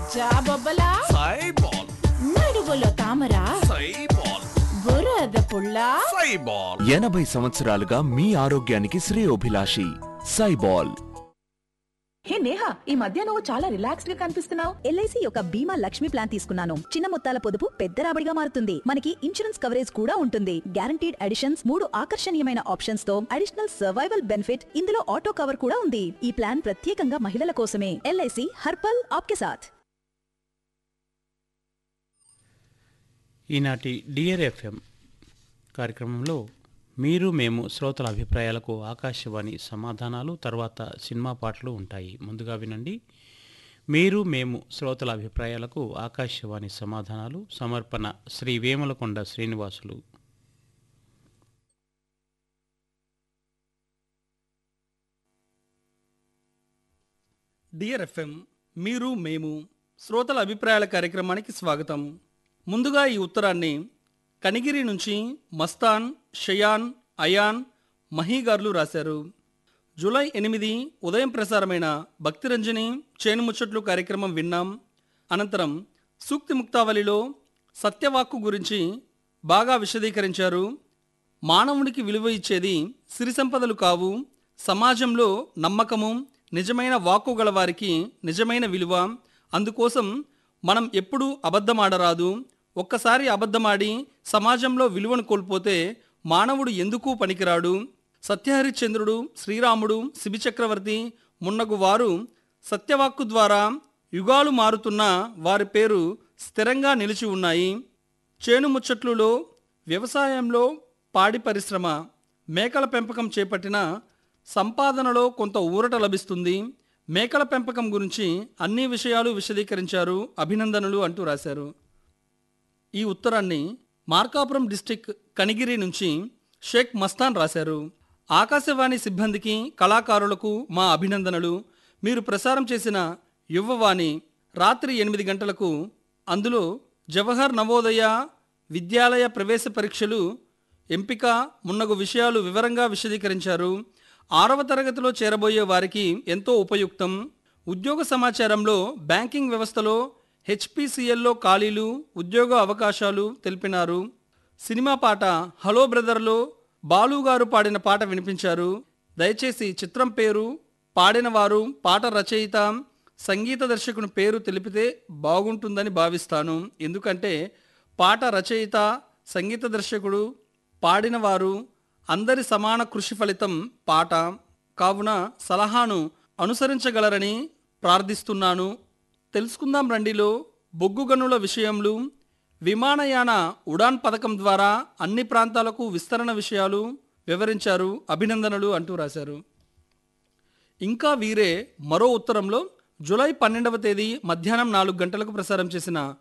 జాబొబ్బలా సైబాల్ నడువులో తామర సైబాల్ బురద పుల్ల సైబాల్ ఎనభై సంవత్సరాలుగా మీ ఆరోగ్యానికి శ్రేయోభిలాషి సైబాల్ హే నేహా ఈ మధ్య నువ్వు చాలా రిలాక్స్డ్ గా కనిపిస్తున్నావు ఎల్ఐసి యొక్క బీమా లక్ష్మి ప్లాన్ తీసుకున్నాను చిన్న మొత్తాల పొదుపు పెద్ద రాబడిగా మారుతుంది మనకి ఇన్సూరెన్స్ కవరేజ్ కూడా ఉంటుంది గ్యారంటీడ్ అడిషన్స్ మూడు ఆకర్షణీయమైన ఆప్షన్స్ తో అడిషనల్ సర్వైవల్ బెనిఫిట్ ఇందులో ఆటో కవర్ కూడా ఉంది ఈ ప్లాన్ ప్రత్యేకంగా మహిళల కోసమే ఎల్ఐసి హర్పల్ ఆప్కే సాథ్ ఈనాటి డియర్ ఎఫ్ఎం కార్యక్రమంలో మీరు మేము శ్రోతల అభిప్రాయాలకు ఆకాశవాణి సమాధానాలు తర్వాత సినిమా పాటలు ఉంటాయి ముందుగా వినండి మీరు మేము శ్రోతల అభిప్రాయాలకు ఆకాశవాణి సమాధానాలు సమర్పణ శ్రీ వేములకొండ శ్రీనివాసులు డియర్ ఎఫ్ఎం మీరు మేము శ్రోతల అభిప్రాయాల కార్యక్రమానికి స్వాగతం ముందుగా ఈ ఉత్తరాన్ని కనిగిరి నుంచి మస్తాన్ షయాన్ అయాన్ మహీగార్లు రాశారు జూలై ఎనిమిది ఉదయం ప్రసారమైన భక్తిరంజని చేను ముచ్చట్లు కార్యక్రమం విన్నాం అనంతరం సూక్తి ముక్తావళిలో సత్యవాక్కు గురించి బాగా విశదీకరించారు మానవునికి విలువ ఇచ్చేది సిరి సంపదలు కావు సమాజంలో నమ్మకము నిజమైన వాక్కు గల వారికి నిజమైన విలువ అందుకోసం మనం ఎప్పుడూ అబద్ధమాడరాదు ఒక్కసారి అబద్ధమాడి సమాజంలో విలువను కోల్పోతే మానవుడు ఎందుకు పనికిరాడు సత్యహరిశ్చంద్రుడు శ్రీరాముడు శిబిచక్రవర్తి మున్నగు వారు సత్యవాక్కు ద్వారా యుగాలు మారుతున్న వారి పేరు స్థిరంగా నిలిచి ఉన్నాయి చేను ముచ్చట్లులో వ్యవసాయంలో పాడి పరిశ్రమ మేకల పెంపకం చేపట్టిన సంపాదనలో కొంత ఊరట లభిస్తుంది మేకల పెంపకం గురించి అన్ని విషయాలు విశదీకరించారు అభినందనలు అంటూ రాశారు ఈ ఉత్తరాన్ని మార్కాపురం డిస్టిక్ కనిగిరి నుంచి షేక్ మస్తాన్ రాశారు ఆకాశవాణి సిబ్బందికి కళాకారులకు మా అభినందనలు మీరు ప్రసారం చేసిన యువవాణి రాత్రి ఎనిమిది గంటలకు అందులో జవహర్ నవోదయ విద్యాలయ ప్రవేశ పరీక్షలు ఎంపిక మున్నగు విషయాలు వివరంగా విశదీకరించారు ఆరవ తరగతిలో చేరబోయే వారికి ఎంతో ఉపయుక్తం ఉద్యోగ సమాచారంలో బ్యాంకింగ్ వ్యవస్థలో హెచ్పిసిఎల్లో ఖాళీలు ఉద్యోగ అవకాశాలు తెలిపినారు సినిమా పాట హలో బ్రదర్లో బాలు గారు పాడిన పాట వినిపించారు దయచేసి చిత్రం పేరు పాడిన వారు పాట రచయిత సంగీత దర్శకుని పేరు తెలిపితే బాగుంటుందని భావిస్తాను ఎందుకంటే పాట రచయిత సంగీత దర్శకుడు పాడినవారు అందరి సమాన కృషి ఫలితం పాట కావున సలహాను అనుసరించగలరని ప్రార్థిస్తున్నాను తెలుసుకుందాం రండిలో బొగ్గు గనుల విషయంలో విమానయాన ఉడాన్ పథకం ద్వారా అన్ని ప్రాంతాలకు విస్తరణ విషయాలు వివరించారు అభినందనలు అంటూ రాశారు ఇంకా వీరే మరో ఉత్తరంలో జూలై పన్నెండవ తేదీ మధ్యాహ్నం నాలుగు గంటలకు ప్రసారం చేసిన